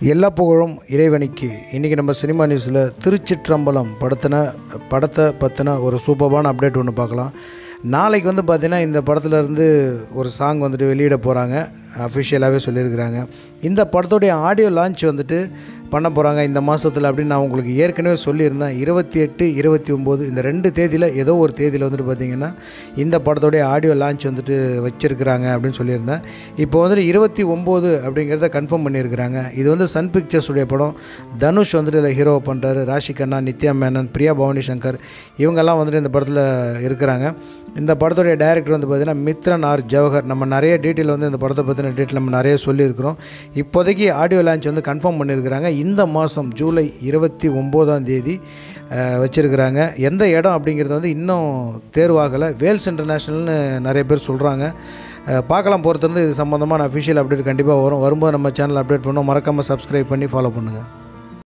எல்லா புகழும் இறைவனிக்கு இன்றைக்கி நம்ம சினிமா நியூஸில் திருச்சிற்றம்பலம் படத்தின படத்தை பற்றின ஒரு சூப்பரான அப்டேட் ஒன்று பார்க்கலாம் நாளைக்கு வந்து பார்த்திங்கன்னா இந்த படத்துல இருந்து ஒரு சாங் வந்துட்டு வெளியிட போகிறாங்க அஃபிஷியலாகவே சொல்லியிருக்கிறாங்க இந்த படத்துடைய ஆடியோ லான்ச் வந்துட்டு பண்ண போகிறாங்க இந்த மாதத்தில் அப்படின்னு நான் உங்களுக்கு ஏற்கனவே சொல்லியிருந்தேன் இருபத்தி எட்டு இருபத்தி ஒம்பது இந்த ரெண்டு தேதியில் ஏதோ ஒரு தேதியில் வந்துட்டு பார்த்திங்கன்னா இந்த படத்தோடைய ஆடியோ லான்ச் வந்துட்டு வச்சுருக்கிறாங்க அப்படின்னு சொல்லியிருந்தேன் இப்போ வந்துட்டு இருபத்தி ஒம்பது அப்படிங்கிறத கன்ஃபார்ம் பண்ணியிருக்கிறாங்க இது வந்து சன் பிக்சர்ஸ் உடைய படம் தனுஷ் வந்துட்டு இதில் ஹீரோ பண்ணுறாரு ராஷி கண்ணா நித்யா மேனன் பிரியா பவானி சங்கர் இவங்கெல்லாம் வந்துட்டு இந்த படத்தில் இருக்கிறாங்க இந்த படத்துடைய டைரக்டர் வந்து பார்த்திங்கன்னா மித்ரன் ஆர் ஜவஹர் நம்ம நிறைய டீட்டெயில் வந்து இந்த படத்தை பற்றின டீட்டெயில் நம்ம நிறைய சொல்லியிருக்கிறோம் இப்போதைக்கு ஆடியோ லான்ச் வந்து கன்ஃபார்ம் பண்ணியிருக்கிறாங்க இந்த மாதம் ஜூலை இருபத்தி ஒம்போதாம் தேதி வச்சுருக்கிறாங்க எந்த இடம் அப்படிங்கிறது வந்து இன்னும் தேர்வாகலை வேல்ஸ் இன்டர்நேஷ்னல்னு நிறைய பேர் சொல்கிறாங்க பார்க்கலாம் பொறுத்திருந்து இது சம்மந்தமான அஃபிஷியல் அப்டேட் கண்டிப்பாக வரும் வரும்போது நம்ம சேனல் அப்டேட் பண்ணுவோம் மறக்காமல் சப்ஸ்கிரைப் பண்ணி ஃபாலோ பண்ணுங்கள்